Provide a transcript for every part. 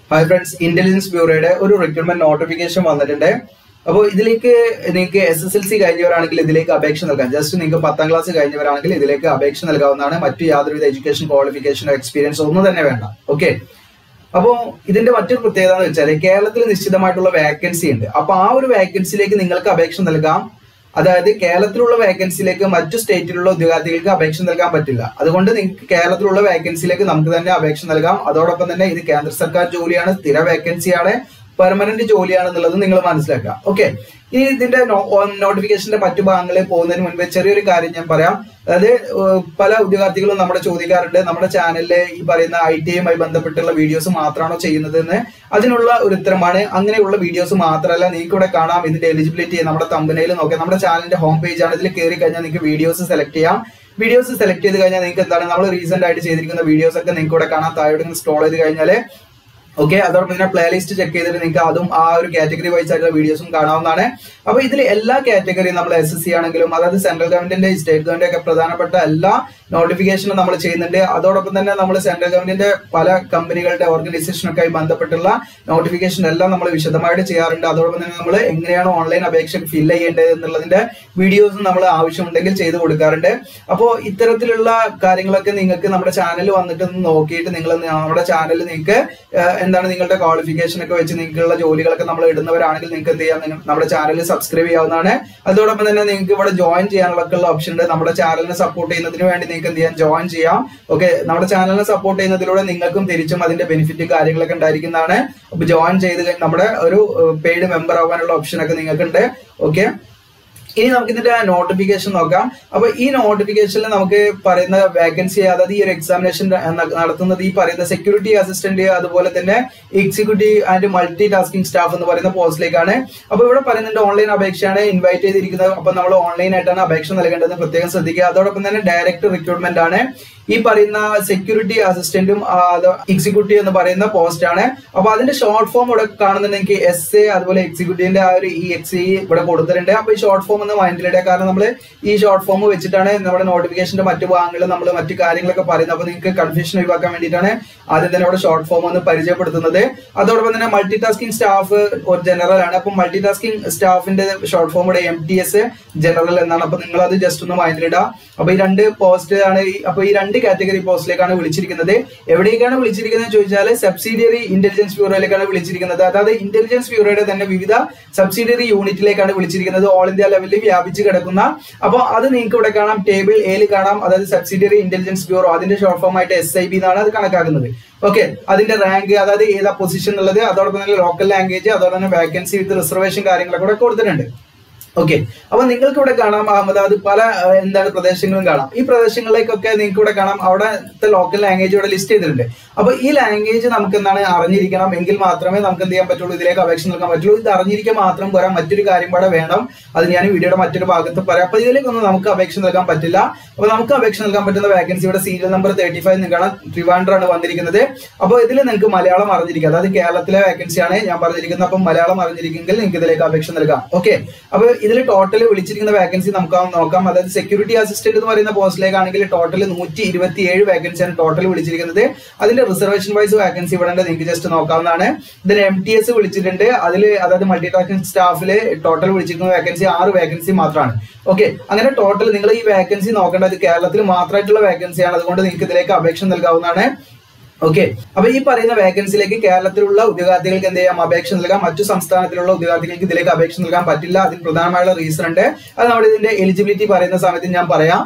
hi friends intelligence ബ്യൂറോയുടെ ഒരു recruitment notification വന്നിട്ടുണ്ട് അപ്പോൾ ഇതിലേക്ക് നിങ്ങൾക്ക് എസ് എസ് എൽ സി കഴിഞ്ഞവരാണെങ്കിൽ ഇതിലേക്ക് അപേക്ഷ നൽകാം ജസ്റ്റ് നിങ്ങൾക്ക് പത്താം ക്ലാസ് കഴിഞ്ഞവരാണെങ്കിൽ ഇതിലേക്ക് അപേക്ഷ നൽകാവുന്നതാണ് മറ്റു യാതൊരുവിധ എഡ്യൂക്കേഷൻ ക്വാളിഫിക്കേഷനോ എക്സ്പീരിയൻസോ ഒന്നും തന്നെ വേണ്ട ഓക്കെ അപ്പോൾ ഇതിന്റെ മറ്റൊരു പ്രത്യേകത എന്ന് വെച്ചാൽ കേരളത്തിൽ നിശ്ചിതമായിട്ടുള്ള വേക്കൻസി ഉണ്ട് അപ്പൊ ആ ഒരു വേക്കൻസിയിലേക്ക് നിങ്ങൾക്ക് അപേക്ഷ നൽകാം അതായത് കേരളത്തിലുള്ള വേക്കൻസിയിലേക്ക് മറ്റു സ്റ്റേറ്റിലുള്ള ഉദ്യോഗാർത്ഥികൾക്ക് അപേക്ഷ നൽകാൻ പറ്റില്ല അതുകൊണ്ട് നിങ്ങൾക്ക് കേരളത്തിലുള്ള വേക്കൻസിയിലേക്ക് നമുക്ക് തന്നെ അപേക്ഷ നൽകാം അതോടൊപ്പം തന്നെ ഇത് കേന്ദ്ര സർക്കാർ ജോലിയാണ് സ്ഥിര വേക്കൻസിയാണ് പെർമനന്റ് ജോലിയാണെന്നുള്ളത് നിങ്ങൾ മനസ്സിലാക്കുക ഓക്കെ ഇനി ഇതിന്റെ നോട്ടിഫിക്കേഷന്റെ മറ്റു ഭാഗങ്ങളിൽ പോകുന്നതിന് മുൻപ് ചെറിയൊരു കാര്യം ഞാൻ പറയാം അതായത് ഏഹ്, പല ഉദ്യോഗാർത്ഥികളും നമ്മുടെ ചോദിക്കാറുണ്ട് നമ്മുടെ ചാനലില് ഈ പറയുന്ന ഐ ടി ഐയുമായി ബന്ധപ്പെട്ടുള്ള വീഡിയോസ് മാത്രമാണോ ചെയ്യുന്നതെന്ന് അതിനുള്ള ഒരു ഉത്തരമാണ് അങ്ങനെയുള്ള വീഡിയോസ് മാത്രമല്ല നിങ്ങൾക്ക് ഇവിടെ കാണാം ഇതിന്റെ എലിജിബിലിറ്റി നമ്മുടെ തമ്പനയിൽ നോക്കാം നമ്മുടെ ചാനലിന്റെ ഹോം പേജ് ആണ് ഇതിൽ കയറി കഴിഞ്ഞാൽ നിങ്ങൾക്ക് വീഡിയോസ് സെലക്ട് ചെയ്യാം വീഡിയോസ് സെലക്ട് ചെയ്ത് കഴിഞ്ഞാൽ നിങ്ങൾക്ക് എന്താണ് നമ്മൾ റീസെന്റ് ആയിട്ട് ചെയ്തിരിക്കുന്ന വീഡിയോസ് ഒക്കെ നിങ്ങൾക്ക് ഇവിടെ കാണാം താഴോട്ട് സ്ക്രോൾ ചെയ്ത് കഴിഞ്ഞാൽ ഓക്കെ അതോടൊപ്പം തന്നെ പ്ലേലിസ്റ്റ് ചെക്ക് ചെയ്തിട്ട് നിങ്ങൾക്ക് അതും ആ ഒരു കാറ്റഗറി വൈസ് ആയിട്ടുള്ള വീഡിയോസും കാണാവുന്നതാണ് അപ്പൊ ഇതിൽ എല്ലാ കാറ്റഗറിയും നമ്മൾ എസ് എസ് സി ആണെങ്കിലും അതായത് സെൻട്രൽ ഗവൺമെന്റിന്റെ സ്റ്റേറ്റ് ഗവൺമെന്റ് ഒക്കെ പ്രധാനപ്പെട്ട എല്ലാ നോട്ടിഫിക്കേഷനും നമ്മൾ ചെയ്യുന്നുണ്ട് അതോടൊപ്പം തന്നെ നമ്മൾ സെൻട്രൽ ഗവൺമെന്റിന്റെ പല കമ്പനികളുടെ ഓർഗനൈസേഷനൊക്കെ ആയി ബന്ധപ്പെട്ടുള്ള നോട്ടിഫിക്കേഷൻ എല്ലാം നമ്മൾ വിശദമായിട്ട് ചെയ്യാറുണ്ട് അതോടൊപ്പം തന്നെ നമ്മൾ എങ്ങനെയാണ് ഓൺലൈൻ അപേക്ഷ ഫിൽ ചെയ്യേണ്ടത് എന്നുള്ളതിന്റെ വീഡിയോസും നമ്മൾ ആവശ്യമുണ്ടെങ്കിൽ ചെയ്ത് കൊടുക്കാറുണ്ട് അപ്പോൾ ഇത്തരത്തിലുള്ള കാര്യങ്ങളൊക്കെ നിങ്ങൾക്ക് നമ്മുടെ ചാനൽ വന്നിട്ട് ഒന്ന് നോക്കിയിട്ട് നിങ്ങൾ നമ്മുടെ ചാനൽ നിങ്ങൾക്ക് ഏഹ്, എന്താണ് നിങ്ങളുടെ ക്വാളിഫിക്കേഷൻ ഒക്കെ വെച്ച് നിങ്ങൾക്കുള്ള ജോലികളൊക്കെ നമ്മൾ ഇടുന്നവരാണെങ്കിൽ നിങ്ങൾക്ക് എന്ത് ചെയ്യാം നിങ്ങൾ നമ്മുടെ ചാനൽ സബ്സ്ക്രൈബ് ചെയ്യാവുന്നതാണ് അതോടൊപ്പം തന്നെ നിങ്ങൾക്ക് ഇവിടെ ജോയിൻ ചെയ്യാനുള്ള ഓപ്ഷൻ ഉണ്ട് നമ്മുടെ ചാനലിനെ സപ്പോർട്ട് ചെയ്യുന്നതിന് വേണ്ടി നിങ്ങൾക്ക് എന്ത് ചെയ്യാം ജോയിൻ ചെയ്യാം ഓക്കെ നമ്മുടെ ചാനലിനെ സപ്പോർട്ട് ചെയ്യുന്നതിലൂടെ നിങ്ങൾക്കും തിരിച്ചും അതിന്റെ ബെനിഫിറ്റ് കാര്യങ്ങളൊക്കെ ഉണ്ടായിരിക്കുന്നതാണ് അപ്പൊ ജോയിൻ ചെയ്ത് കഴി- നമ്മുടെ ഒരു പെയ്ഡ് മെമ്പർ ആവാനുള്ള ഓപ്ഷൻ ഒക്കെ നിങ്ങൾക്കുണ്ട് ഓക്കെ ഇനി നമുക്ക് ഇതിന്റെ നോട്ടിഫിക്കേഷൻ നോക്കാം അപ്പൊ ഈ നോട്ടിഫിക്കേഷനിൽ നമുക്ക് പറയുന്ന വേക്കൻസി അതായത് ഈ ഒരു എക്സാമിനേഷൻ നടത്തുന്നത് ഈ പറയുന്ന സെക്യൂരിറ്റി അസിസ്റ്റന്റ് അതുപോലെ തന്നെ executive and multi tasking staff എന്ന് പറയുന്ന പോസ്റ്റിലേക്കാണ് അപ്പൊ ഇവിടെ പറയുന്നുണ്ട് ഓൺലൈൻ അപേക്ഷയാണ് ഇൻവൈറ്റ് ചെയ്തിരിക്കുന്നത് അപ്പൊ നമ്മൾ ഓൺലൈൻ ആയിട്ടാണ് അപേക്ഷ നൽകേണ്ടത് പ്രത്യേകം ശ്രദ്ധിക്കുക അതോടൊപ്പം തന്നെ ഡയറക്റ്റ് റിക്രൂട്ട്മെന്റ് ആണ് ഈ പറയുന്ന സെക്യൂരിറ്റി അസിസ്റ്റന്റും എക്സിക്യൂട്ടീവ് എന്ന് പറയുന്ന പോസ്റ്റ് ആണ് അപ്പൊ അതിന്റെ ഷോർട്ട് ഫോം ഇവിടെ കാണുന്നുണ്ടെങ്കിൽ എസ് എ അതുപോലെ എക്സിക്യൂട്ടീവിന്റെ ആ ഒരു ഈ എക്സ് ഇവിടെ കൊടുത്തിട്ടുണ്ട് അപ്പൊ ഈ ഷോർട്ട് ഫോം എന്ന് മൈൻഡിലിടുക കാരണം നമ്മൾ ഈ ഷോർട്ട് ഫോം വെച്ചിട്ടാണ് നമ്മുടെ നോട്ടിഫിക്കേഷന്റെ മറ്റു ഭാഗങ്ങളിൽ നമ്മൾ മറ്റു കാര്യങ്ങളൊക്കെ പറയുന്നത് അപ്പൊ നിങ്ങൾക്ക് കൺഫ്യൂഷൻ ഒഴിവാക്കാൻ വേണ്ടിയിട്ടാണ് ആദ്യം തന്നെ ഇവിടെ ഷോർട്ട് ഫോം ഒന്ന് പരിചയപ്പെടുത്തുന്നത് അതോടൊപ്പം തന്നെ മൾട്ടി ടാസ്കിംഗ് സ്റ്റാഫ് ഒരു ജനറൽ ആണ് അപ്പൊ മൾട്ടി ടാസ്കിംഗ് സ്റ്റാഫിന്റെ ഷോർട്ട് ഫോം ഇവിടെ എം ടി എസ് ജനറൽ എന്നാണ് അപ്പൊ നിങ്ങൾ അത് ജസ്റ്റ് ഒന്ന് മൈൻഡിലിടുക അപ്പൊ ഈ രണ്ട് പോസ്റ്റ് ആണ് ഈ- അപ്പൊ ഈ രണ്ട് കാറ്റഗറി പോസ്റ്റിലേക്കാണ് വിളിച്ചിരിക്കുന്നത് എവിടേക്കാണ് വിളിച്ചിരിക്കുന്നത് ചോദിച്ചാൽ സബ്സിഡിയറി ഇന്റലിജൻസ് ബ്യൂറോയിലേക്കാണ് വിളിച്ചിരിക്കുന്നത് അതായത് ഇന്റലിജൻസ് ബ്യൂറോയുടെ തന്നെ വിവിധ സബ്സിഡിയറി യൂണിറ്റിലേക്കാണ് വിളിച്ചിരിക്കുന്നത് ഓൾ ഇന്ത്യ ലെവലിൽ വ്യാപിച്ച് കിടക്കുന്ന അപ്പോൾ അത് നിങ്ങൾക്ക് ഇവിടെ കാണാം ടേബിൾ എയിൽ കാണാം അതായത് സബ്സിഡിയറി ഇന്റലിജൻസ് ബ്യൂറോ അതിന്റെ ഷോർട്ട് ഫോം ആയിട്ട് എസ് ഐ ബി എന്നാണ് അത് കണക്കാക്കുന്നത് ഓക്കെ അതിന്റെ റാങ്ക് അതായത് ഏതാ പൊസിഷൻ ഉള്ളത് അതോടൊപ്പം തന്നെ ലോക്കൽ ലാംഗ്വേജ് അതോടൊപ്പം തന്നെ വാക്കൻസി വിത്ത് റിസർവേഷൻ കാര്യങ്ങളൊക്കെ കൂടെ കൊടുത്തിട്ടുണ്ട് ഓക്കെ അപ്പൊ നിങ്ങൾക്ക് ഇവിടെ കാണാം അഹമ്മദാബാദ് പല ആ, എന്താണ് പ്രദേശങ്ങളും കാണാം ഈ പ്രദേശങ്ങളിലേക്കൊക്കെ നിങ്ങൾക്ക് ഇവിടെ കാണാം അവിടുത്തെ ലോക്കൽ ലാംഗ്വേജ് ഇവിടെ ലിസ്റ്റ് ചെയ്തിട്ടുണ്ട് അപ്പൊ ഈ ലാംഗ്വേജ് നമുക്ക് എന്താണ് അറിഞ്ഞിരിക്കണം എങ്കിൽ മാത്രമേ നമുക്ക് എന്ത് ചെയ്യാൻ പറ്റുള്ളൂ ഇതിലേക്ക് അപേക്ഷ നൽകാൻ പറ്റുള്ളൂ ഇത് അറിഞ്ഞിരിക്കാൻ മാത്രം പോരാ മറ്റൊരു കാര്യം കൂടെ വേണം അത് ഞാൻ വീഡിയോയുടെ മറ്റൊരു ഭാഗത്ത് പറയാം അപ്പൊ ഇതിലേക്കൊന്നും നമുക്ക് അപേക്ഷ നൽകാൻ പറ്റില്ല അപ്പൊ നമുക്ക് അപേക്ഷ നൽകാൻ പറ്റുന്ന വാക്കൻസി ഇവിടെ സീരിയൽ നമ്പർ തേർട്ടി ഫൈവ് നിൽക്കണം ട്രിവാൻഡ്രാണ് വന്നിരിക്കുന്നത് അപ്പോൾ ഇതിൽ നിങ്ങൾക്ക് മലയാളം അറിഞ്ഞിരിക്കുക അതായത് കേരളത്തിലെ വാക്കൻസിയാണ് ഞാൻ പറഞ്ഞിരിക്കുന്നത് അപ്പം മലയാളം അറിഞ്ഞിരിക്കുമെങ്കിൽ നിങ്ങൾക്ക് ഇതിലേക്ക് അപേക്ഷ നൽകാം ഓക്കെ അപ്പൊ ഇതിൽ ടോട്ടൽ വിളിച്ചിരിക്കുന്ന വാക്കൻസി നമുക്ക് നോക്കാം അതായത് സെക്യൂരിറ്റി അസിസ്റ്റന്റ് എന്ന് പറയുന്ന പോസ്റ്റിലേക്കാണെങ്കിൽ ടോട്ടൽ നൂറ്റി ഇരുപത്തി ഏഴ് വാക്കൻസിയാണ് ടോട്ടൽ വിളിച്ചിരിക്കുന്നത് അതിന്റെ റിസർവേഷൻ വൈസ് വാക്കൻസി ഇവിടെ ഉണ്ട് നിങ്ങൾക്ക് ജസ്റ്റ് നോക്കാവുന്നതാണ് ഇതിന് എം ടി എസ് വിളിച്ചിട്ടുണ്ട് അതിൽ അതായത് മൾട്ടി ടാസ്കിംഗ് സ്റ്റാഫിൽ ടോട്ടൽ വിളിച്ചിരിക്കുന്ന വാക്കൻസി ആറ് വാക്കൻസി മാത്രമാണ് ഓക്കെ അങ്ങനെ ടോട്ടൽ നിങ്ങൾ ഈ വാക്കൻസി നോക്കേണ്ടത് കേരളത്തിൽ മാത്രമായിട്ടുള്ള വാക്കൻസിയാണ് അതുകൊണ്ട് നിങ്ങൾക്ക് ഇതിലേക്ക് അപേക്ഷ നൽകാവുന്നതാണ് ഓക്കെ അപ്പൊ ഈ പറയുന്ന വേക്കൻസിയിലേക്ക് കേരളത്തിലുള്ള ഉദ്യോഗാർത്ഥികൾക്ക് എന്ത് ചെയ്യാം അപേക്ഷ നൽകാം മറ്റു സംസ്ഥാനത്തിലുള്ള ഉദ്യോഗാർത്ഥികൾക്ക് ഇതിലേക്ക് അപേക്ഷ നൽകാൻ പറ്റില്ല അതിന് പ്രധാനമായുള്ള റീസൺ ഉണ്ട് അത് നമ്മുടെ ഇതിന്റെ എലിജിബിലിറ്റി പറയുന്ന സമയത്ത് ഞാൻ പറയാം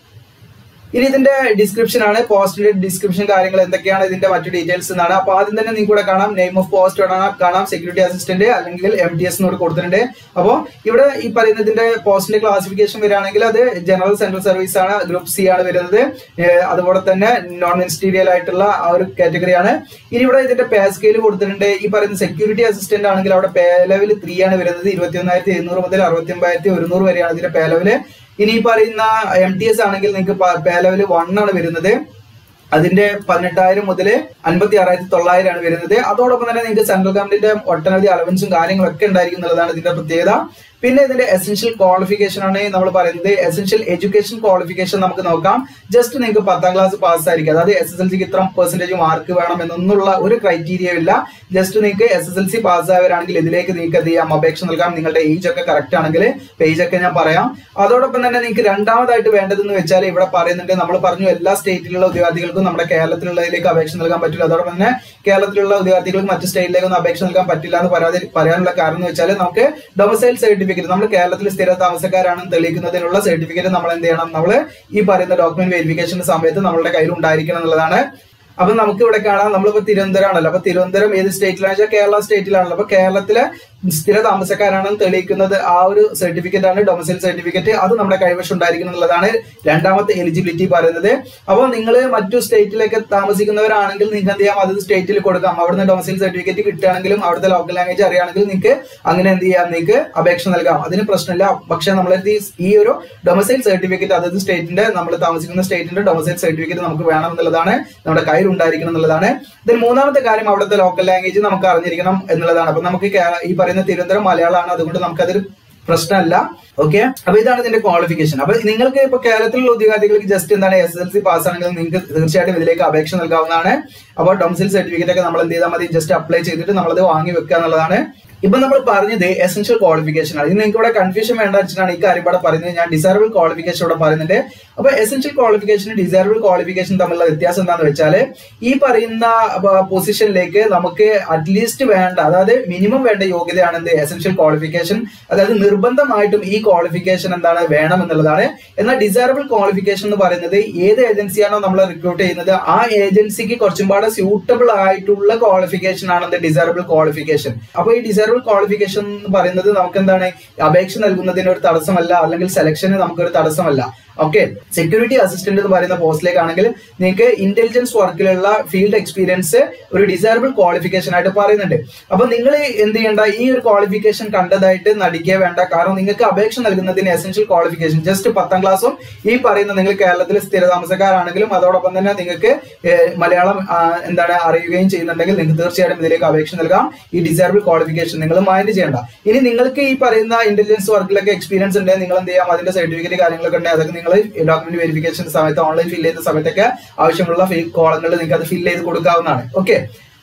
ഇനി ഇതിന്റെ ഡിസ്ക്രിപ്ഷൻ ആണ് പോസ്റ്റിന്റെ ഡിസ്ക്രിപ്ഷൻ കാര്യങ്ങൾ എന്തൊക്കെയാണ് ഇതിന്റെ മറ്റു ഡീറ്റെയിൽസ് എന്നാണ് അപ്പൊ ആദ്യം തന്നെ നിങ്ങൾക്ക് ഇവിടെ കാണാം നെയിം ഓഫ് പോസ്റ്റ് കാണാം സെക്യൂരിറ്റി അസിസ്റ്റന്റ് അല്ലെങ്കിൽ എം ടി എസ് എന്നോട് കൊടുത്തിട്ടുണ്ട് അപ്പോൾ ഇവിടെ ഈ പറയുന്ന ഇതിന്റെ പോസ്റ്റിന്റെ ക്ലാസിഫിക്കേഷൻ വരികയാണെങ്കിൽ അത് ജനറൽ സെൻട്രൽ സർവീസ് ആണ് ഗ്രൂപ്പ് സി ആണ് വരുന്നത് ഏഹ് അതുപോലെ തന്നെ നോൺ മിനിസ്റ്റീരിയൽ ആയിട്ടുള്ള ആ ഒരു കാറ്റഗറിയാണ് ഇനി ഇവിടെ ഇതിന്റെ പേ സ്കെയിൽ കൊടുത്തിട്ടുണ്ട് ഈ പറയുന്ന സെക്യൂരിറ്റി അസിസ്റ്റന്റ് ആണെങ്കിൽ അവിടെ പേ ലെവൽ ത്രീ ആണ് വരുന്നത് ഇരുപത്തി ഒന്നായിരത്തി എഴുന്നൂറ് മുതൽ അറുപത്തി ഒമ്പതായിരത്തി ഒരുന്നൂറ് വരെയാണ് ഇതിന്റെ പേ ലെവല് ഇനി ഈ പറയുന്ന എം ടി എസ് ആണെങ്കിൽ നിങ്ങൾക്ക് പേ ലെവൽ വൺ ആണ് വരുന്നത് അതിന്റെ പതിനെട്ടായിരം മുതൽ അൻപത്തി ആറായിരത്തി തൊള്ളായിരം ആണ് വരുന്നത് അതോടൊപ്പം തന്നെ നിങ്ങൾക്ക് സെൻട്രൽ ഗവൺമെന്റിന്റെ ഒട്ടനവധി അലവൻസും കാര്യങ്ങളൊക്കെ ഉണ്ടായിരിക്കും എന്നുള്ളതാണ് ഇതിന്റെ പ്രത്യേകത പിന്നെ ഇതിന്റെ എസെൻഷ്യൽ ക്വാളിഫിക്കേഷൻ ആണ് നമ്മൾ പറയുന്നത് എസെൻഷ്യൽ എഡ്യൂക്കേഷൻ ക്വാളിഫിക്കേഷൻ നമുക്ക് നോക്കാം ജസ്റ്റ് നിങ്ങൾക്ക് പത്താം ക്ലാസ് പാസ് ആയിരിക്കും അതായത് എസ് എസ് എൽ സിക്ക് ഇത്ര പെർസെന്റേജ് മാർക്ക് വേണം എന്നൊന്നുള്ള ഒരു ക്രൈറ്റീരിയ ഇല്ല ജസ്റ്റ് നിങ്ങൾക്ക് S S L C pass ആയവരാണെങ്കിൽ ഇതിലേക്ക് നിങ്ങൾക്ക് എന്ത് ചെയ്യാം അപേക്ഷ നൽകാം നിങ്ങളുടെ ഏജ് ഒക്കെ കറക്റ്റ് ആണെങ്കിൽ പേജ് ഒക്കെ ഞാൻ പറയാം അതോടൊപ്പം തന്നെ നിങ്ങൾക്ക് രണ്ടാമതായിട്ട് വേണ്ടതെന്ന് വെച്ചാൽ ഇവിടെ പറയുന്നുണ്ട് നമ്മൾ പറഞ്ഞു എല്ലാ സ്റ്റേറ്റിലുള്ള ഉദ്യോഗാർത്ഥികൾക്കും നമ്മുടെ കേരളത്തിലുള്ളതിലേക്ക് അപേക്ഷ നൽകാൻ പറ്റില്ല അതോടൊപ്പം തന്നെ കേരളത്തിലുള്ള ഉദ്യോഗാർത്ഥികൾക്ക് മറ്റ് സ്റ്റേറ്റിലേക്കൊന്നും അപേക്ഷ നൽകാൻ പറ്റില്ല എന്ന് പറയാതെ പറയാനുള്ള കാരണം എന്ന് വെച്ചാൽ നമുക്ക് ഡൊമസൈൽ സർട്ടിഫിക്കറ്റ് നമ്മൾ കേരളത്തിൽ സ്ഥിര താമസക്കാരാണെന്ന് തെളിയിക്കുന്നതിനുള്ള സർട്ടിഫിക്കറ്റ് നമ്മൾ എന്ത് ചെയ്യണം നമ്മൾ ഈ പറയുന്ന ഡോക്യുമെന്റ് വെരിഫിക്കേഷൻ സമയത്ത് നമ്മളുടെ കയ്യിൽ ഉണ്ടായിരിക്കണം എന്നുള്ളതാണ് അപ്പൊ നമുക്ക് ഇവിടെ കാണാം നമ്മളിപ്പോ തിരുവനന്തപുരം ആണല്ലോ അപ്പൊ തിരുവനന്തപുരം ഏത് സ്റ്റേറ്റിലാണെന്ന് വെച്ചാൽ കേരള സ്റ്റേറ്റിലാണല്ലോ അപ്പൊ കേരളത്തിലെ സ്ഥിര താമസക്കാരാണെന്ന് തെളിയിക്കുന്നത് ആ ഒരു സർട്ടിഫിക്കറ്റ് ആണ് ഡൊമസൈൽ സർട്ടിഫിക്കറ്റ് അത് നമ്മുടെ കൈവശം ഉണ്ടായിരിക്കണം എന്നുള്ളതാണ് രണ്ടാമത്തെ എലിജിബിലിറ്റി പറയുന്നത് അപ്പോൾ നിങ്ങൾ മറ്റു സ്റ്റേറ്റിലേക്ക് താമസിക്കുന്നവരാണെങ്കിൽ നിങ്ങൾക്ക് എന്ത് ചെയ്യാം അത് സ്റ്റേറ്റിൽ കൊടുക്കാം അവിടുന്ന് ഡൊമസൈൽ സർട്ടിഫിക്കറ്റ് കിട്ടുകയാണെങ്കിലും അവിടുത്തെ ലോക്കൽ ലാംഗ്വേജ് അറിയുകയാണെങ്കിൽ നിങ്ങൾക്ക് അങ്ങനെ എന്ത് ചെയ്യാം നിങ്ങൾക്ക് അപേക്ഷ നൽകാം അതിന് പ്രശ്നമില്ല പക്ഷെ നമ്മൾ ഈ ഒരു ഡൊമസൈൽ സർട്ടിഫിക്കറ്റ് അതായത് സ്റ്റേറ്റിന്റെ നമ്മൾ താമസിക്കുന്ന സ്റ്റേറ്റിന്റെ ഡൊമസൈൽ സർട്ടിഫിക്കറ്റ് നമുക്ക് വേണം എന്നുള്ളതാണ് നമ്മുടെ കയ്യിൽ ഉണ്ടായിരിക്കണം എന്നുള്ളതാണ് ഇതിൽ മൂന്നാമത്തെ കാര്യം അവിടുത്തെ ലോക്കൽ ലാംഗ്വേജ് നമുക്ക് അറിഞ്ഞിരിക്കണം എന്നുള്ളതാണ് അപ്പൊ നമുക്ക് കേര- ഈ പറയുന്ന തിരുവനന്തപുരം മലയാളമാണ് അതുകൊണ്ട് നമുക്കതൊരു പ്രശ്നമല്ല ഓക്കെ അപ്പൊ ഇതാണ് ഇതിന്റെ ക്വാളിഫിക്കേഷൻ അപ്പൊ നിങ്ങൾക്ക് ഇപ്പൊ കേരളത്തിലുള്ള ഉദ്യോഗാർത്ഥികൾക്ക് ജസ്റ്റ് എന്താണ് എസ് എൽ സി പാസ് ആണെങ്കിൽ നിങ്ങൾക്ക് തീർച്ചയായിട്ടും ഇതിലേക്ക് അപേക്ഷ നൽകാവുന്നതാണ് അപ്പോൾ ഡൊമസിൽ സർട്ടിഫിക്കറ്റ് ഒക്കെ നമ്മൾ എന്ത് ചെയ്താൽ മതി ജസ്റ്റ് അപ്ലൈ ചെയ്തിട്ട് നമ്മളത് വാങ്ങി വെക്കുക എന്നുള്ളതാണ് ഇപ്പൊ നമ്മൾ പറഞ്ഞത് എസെൻഷ്യൽ ക്വാളിഫിക്കേഷൻ ആണ് ഇത് നിങ്ങൾക്ക് ഇവിടെ കൺഫ്യൂഷൻ വേണ്ട വെച്ചിട്ടാണ് ഈ കാര്യം ഇവിടെ പറയുന്നത് ഞാൻ ഡിസൈറബിൾ ക്വാളിഫിക്കേഷൻ ഇവിടെ പറയുന്നുണ്ട് അപ്പൊ എസെൻഷ്യൽ ക്വാളിഫിക്കേഷനും ഡിസൈറബിൾ ക്വാളിഫിക്കേഷൻ തമ്മിലുള്ള വ്യത്യാസം എന്താണെന്ന് വെച്ചാൽ ഈ പറയുന്ന പൊസിഷനിലേക്ക് നമുക്ക് അറ്റ്ലീസ്റ്റ് വേണ്ട അതായത് മിനിമം വേണ്ട യോഗ്യതയാണ് എന്ത് എസെൻഷ്യൽ ക്വാളിഫിക്കേഷൻ അതായത് നിർബന്ധമായിട്ടും ഈ ക്വാളിഫിക്കേഷൻ എന്താണ് വേണം എന്നുള്ളതാണ് എന്നാൽ ഡിസൈറബിൾ ക്വാളിഫിക്കേഷൻ എന്ന് പറയുന്നത് ഏത് ഏജൻസിയാണോ നമ്മൾ റിക്രൂട്ട് ചെയ്യുന്നത് ആ ഏജൻസിക്ക് കുറച്ചും പാടെ സ്യൂട്ടബിൾ ആയിട്ടുള്ള ക്വാളിഫിക്കേഷൻ ആണ് എന്ത് ഡിസൈറബിൾ ക്വാളിഫിക്കേഷൻ അപ്പൊ ഈ ഡിസൈറബിൾ ക്വാളിഫിക്കേഷൻ എന്ന് പറയുന്നത് നമുക്ക് എന്താണ് അപേക്ഷ നൽകുന്നതിന് ഒരു തടസ്സമല്ല അല്ലെങ്കിൽ സെലക്ഷന് നമുക്കൊരു തടസ്സമല്ല ഓക്കെ സെക്യൂരിറ്റി അസിസ്റ്റന്റ് എന്ന് പറയുന്ന പോസ്റ്റിലേക്കാണെങ്കിൽ നിങ്ങൾക്ക് ഇന്റലിജൻസ് വർക്കിലുള്ള ഫീൽഡ് എക്സ്പീരിയൻസ് ഒരു ഡിസൈറബിൾ ക്വാളിഫിക്കേഷൻ ആയിട്ട് പറയുന്നുണ്ട് അപ്പൊ നിങ്ങൾ എന്ത് ചെയ്യേണ്ട ഈ ഒരു ക്വാളിഫിക്കേഷൻ കണ്ടതായിട്ട് നടിക്കുക വേണ്ട കാരണം നിങ്ങൾക്ക് അപേക്ഷ നൽകുന്നതിന് എസെൻഷ്യൽ ക്വാളിഫിക്കേഷൻ ജസ്റ്റ് പത്താം ക്ലാസ്സും ഈ പറയുന്ന നിങ്ങൾ കേരളത്തിൽ സ്ഥിരതാമസക്കാരാണെങ്കിലും അതോടൊപ്പം തന്നെ നിങ്ങൾക്ക് ഏഹ്, മലയാളം ആ, എന്താണ് അറിയുകയും ചെയ്യുന്നുണ്ടെങ്കിൽ നിങ്ങൾക്ക് തീർച്ചയായിട്ടും ഇതിലേക്ക് അപേക്ഷ നൽകാം ഈ ഡിസൈറബിൾ ക്വാളിഫിക്കേഷൻ നിങ്ങൾ മൈൻഡ് ചെയ്യേണ്ട ഇനി നിങ്ങൾക്ക് ഈ പറയുന്ന ഇന്റലിജൻസ് വർക്കിലൊക്കെ എക്സ്പീരിയൻസ് ഉണ്ടെങ്കിൽ നിങ്ങൾ എന്ത് ചെയ്യാം അതിന്റെ സർട്ടിഫിക്കറ്റ് കാര്യങ്ങളൊക്കെ ഉണ്ടെങ്കിൽ അതൊക്കെ നിങ്ങൾ ഡോക്യുമെന്റ് വെരിഫിക്കേഷൻ സമയത്ത് ഓൺലൈൻ ഫില്ല് ചെയ്യുന്ന സമയത്തൊക്കെ ആവശ്യമുള്ള കോളങ്ങളിൽ നിങ്ങൾക്ക് അത് ഫില്ല് ചെയ്ത് കൊടുക്കാവുന്നതാണ് ഓക്കെ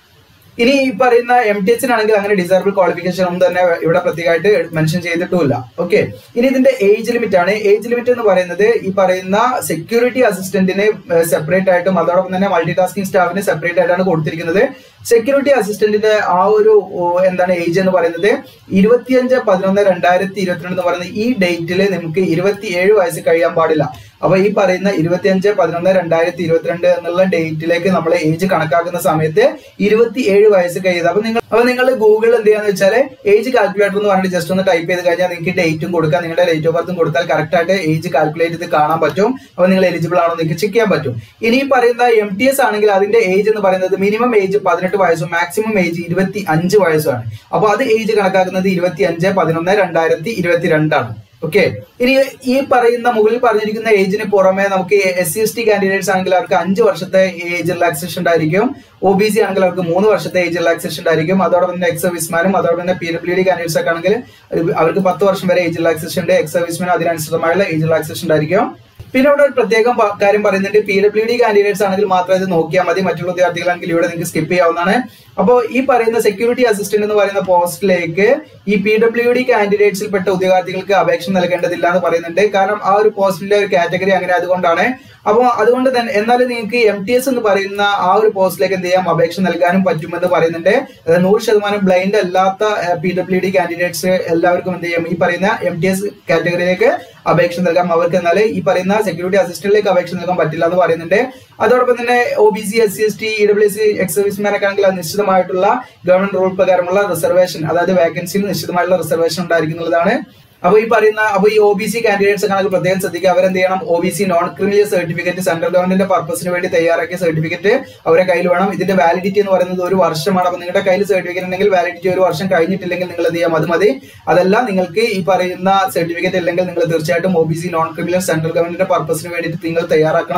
ഇനി ഈ പറയുന്ന എം ടി എച്ചിനാണെങ്കിൽ അങ്ങനെ ഡിസൈറബിൾ ക്വാളിഫിക്കേഷൻ ഒന്നും തന്നെ ഇവിടെ പ്രത്യേകമായിട്ട് മെൻഷൻ ചെയ്തിട്ടുമില്ല ഓക്കെ ഇനി ഇതിന്റെ ഏജ് ലിമിറ്റ് ആണ് ഏജ് ലിമിറ്റ് എന്ന് പറയുന്നത് ഈ പറയുന്ന സെക്യൂരിറ്റി അസിസ്റ്റന്റിന് സെപ്പറേറ്റ് ആയിട്ടും അതോടൊപ്പം തന്നെ മൾട്ടി ടാസ്കിംഗ് സ്റ്റാഫിന് സെപ്പറേറ്റ് ആയിട്ടാണ് കൊടുത്തിരിക്കുന്നത് സെക്യൂരിറ്റി അസിസ്റ്റന്റിന്റെ ആ ഒരു ഓ, എന്താണ് ഏജ് എന്ന് പറയുന്നത് ഇരുപത്തിയഞ്ച് പതിനൊന്ന് രണ്ടായിരത്തി ഇരുപത്തിരണ്ട് എന്ന് പറയുന്നത് ഈ ഡേറ്റിൽ നമുക്ക് ഇരുപത്തിയേഴ് വയസ്സ് കഴിയാൻ പാടില്ല അപ്പൊ ഈ പറയുന്ന ഇരുപത്തിയഞ്ച് പതിനൊന്ന് രണ്ടായിരത്തി ഇരുപത്തിരണ്ട് എന്നുള്ള ഡേറ്റിലേക്ക് നമ്മൾ ഏജ് കണക്കാക്കുന്ന സമയത്ത് ഇരുപത്തിയേഴ് വയസ്സ് കഴിയുന്നത് അപ്പൊ നിങ്ങൾ അപ്പൊ നിങ്ങൾ ഗൂഗിൾ എന്ത് ചെയ്യാന്ന് വെച്ചാൽ ഏജ് കാൽക്കുലേറ്റർ എന്ന് പറഞ്ഞിട്ട് ജസ്റ്റ് ഒന്ന് ടൈപ്പ് ചെയ്ത് കഴിഞ്ഞാൽ നിങ്ങൾക്ക് ഡേറ്റും കൊടുക്കാം നിങ്ങളുടെ ഡേറ്റ് ഓഫ് ബർത്തും കൊടുത്താൽ കറക്റ്റ് ആയിട്ട് ഏജ് കാൽക്കുലേറ്റ് ചെയ്ത് കാണാൻ പറ്റും അപ്പൊ നിങ്ങൾ എലിജിബിൾ ആണോ നിങ്ങൾക്ക് ചെക്ക് ചെയ്യാൻ പറ്റും ഇനി ഈ പറയുന്ന എം ടി എസ് ആണെങ്കിൽ അതിന്റെ ഏജ് എന്ന് പറയുന്നത് മിനിമം ഏജ് പതിനെട്ട് വയസ്സും മാക്സിമം ഏജ് ഇരുപത്തി അഞ്ച് വയസ്സുമാണ് അപ്പൊ അത് ഏജ് കണക്കാക്കുന്നത് ഇരുപത്തി അഞ്ച് പതിനൊന്ന് രണ്ടായിരത്തി ഇരുപത്തിരണ്ടാണ് ഓക്കെ ഇനി ഈ പറയുന്ന മുകളിൽ പറഞ്ഞിരിക്കുന്ന ഏജിന് പുറമെ നമുക്ക് S C S T candidates ആണെങ്കിൽ അവർക്ക് അഞ്ച് വർഷത്തെ ഏജ് റിലാക്സേഷൻ ഉണ്ടായിരിക്കും ഒ ബി സി ആണെങ്കിൽ അവർക്ക് മൂന്ന് വർഷത്തെ ഏജ് റിലാക്സേഷൻ ഉണ്ടായിരിക്കും അതോടൊപ്പം തന്നെ എക്സ് സർവീസ്മാനും അതോടൊപ്പം തന്നെ പി ഡബ്ല്യു ഡി കാൻഡിഡേറ്റ്സ് ഒക്കെ ആണെങ്കിൽ അവർക്ക് പത്ത് വർഷം വരെ ഏജ് റിലാക്സേഷൻ ഉണ്ട് എക്സ് സർവീസ്മാൻ അതിനനുസൃതമായുള്ള ഏജ് റിലാക്സേഷൻ ഉണ്ടായിരിക്കും പിന്നെ ഇവിടെ ഒരു പ്രത്യേകം പ- കാര്യം പറയുന്നുണ്ട് പി ഡബ്ല്യു ഡി കാൻഡിഡേറ്റ്സ് ആണെങ്കിൽ മാത്രം ഇത് നോക്കിയാൽ മതി മറ്റുള്ള വിദ്യാർത്ഥികളാണെങ്കിൽ ഇവിടെ നിങ്ങൾക്ക് സ്കിപ്പ് ചെയ്യാവുന്നതാണ് അപ്പോൾ ഈ പറയുന്ന സെക്യൂരിറ്റി അസിസ്റ്റന്റ് എന്ന് പറയുന്ന പോസ്റ്റിലേക്ക് ഈ പി ഡബ്ല്യു ഡി കാൻഡിഡേറ്റ്സിൽപ്പെട്ട ഉദ്യോഗാർത്ഥികൾക്ക് അപേക്ഷ നൽകേണ്ടതില്ല എന്ന് പറയുന്നുണ്ട് കാരണം ആ ഒരു പോസ്റ്റിന്റെ ഒരു കാറ്റഗറി അങ്ങനെ അതുകൊണ്ടാണ് അപ്പോൾ അതുകൊണ്ട് തന്നെ എന്നാലും നിങ്ങൾക്ക് എം ടി എസ് എന്ന് പറയുന്ന ആ ഒരു പോസ്റ്റിലേക്ക് എന്ത് ചെയ്യാം അപേക്ഷ നൽകാനും പറ്റുമെന്ന് പറയുന്നുണ്ട് അതായത് നൂറ് ശതമാനം ബ്ലൈൻഡ് അല്ലാത്ത പി ഡബ്ല്യു ഡി കാൻഡിഡേറ്റ്സ് എല്ലാവർക്കും എന്ത് ചെയ്യും ഈ പറയുന്ന എം ടി എസ് കാറ്റഗറിയിലേക്ക് അപേക്ഷ നൽകാം അവർക്ക് എന്നാൽ ഈ പറയുന്ന സെക്യൂരിറ്റി അസിസ്റ്റന്റിലേക്ക് അപേക്ഷ നൽകാൻ പറ്റില്ല എന്ന് പറയുന്നുണ്ട് അതോടൊപ്പം തന്നെ O B C S C S T E W C ex സർവീസ്മാനൊക്കെ ആണെങ്കിൽ അത് നിശ്ചിതമായിട്ടുള്ള ഗവൺമെന്റ് റൂൾ പ്രകാരമുള്ള റിസർവേഷൻ അതായത് വേക്കൻസിയിൽ നിശ്ചിതമായിട്ടുള്ള റിസർവേഷൻ ഉണ്ടായിരിക്കുന്നതാണ് അപ്പൊ ഈ പറയുന്ന അപ്പൊ ഈ ഒ ബി സി കാൻഡിഡേറ്റ്സ് ഒക്കെ പ്രത്യേകം ശ്രദ്ധിക്കുക അവരെന്ത് ചെയ്യണം O B C non criminal certificate central ഗവൺമെന്റിന്റെ പർപ്പസിന് വേണ്ടി തയ്യാറാക്കിയ സർട്ടിഫിക്കറ്റ് അവരെ കയ്യിൽ വേണം ഇതിന്റെ വാലിഡിറ്റി എന്ന് പറയുന്നത് ഒരു വർഷമാണ് അപ്പൊ നിങ്ങളുടെ കയ്യിൽ സർട്ടിഫിക്കറ്റ് ഉണ്ടെങ്കിൽ വാലിഡിറ്റി ഒരു വർഷം കഴിഞ്ഞിട്ടില്ലെങ്കിൽ നിങ്ങൾ എന്ത് ചെയ്യാം അത് മതി അതല്ല നിങ്ങൾക്ക് ഈ പറയുന്ന സർട്ടിഫിക്കറ്റ് ഇല്ലെങ്കിൽ നിങ്ങൾ തീർച്ചയായിട്ടും O B C non criminal central ഗവൺമെന്റിന്റെ പർപ്പസിന് വേണ്ടിയിട്ട് നിങ്ങൾ തയ്യാറാക്കണം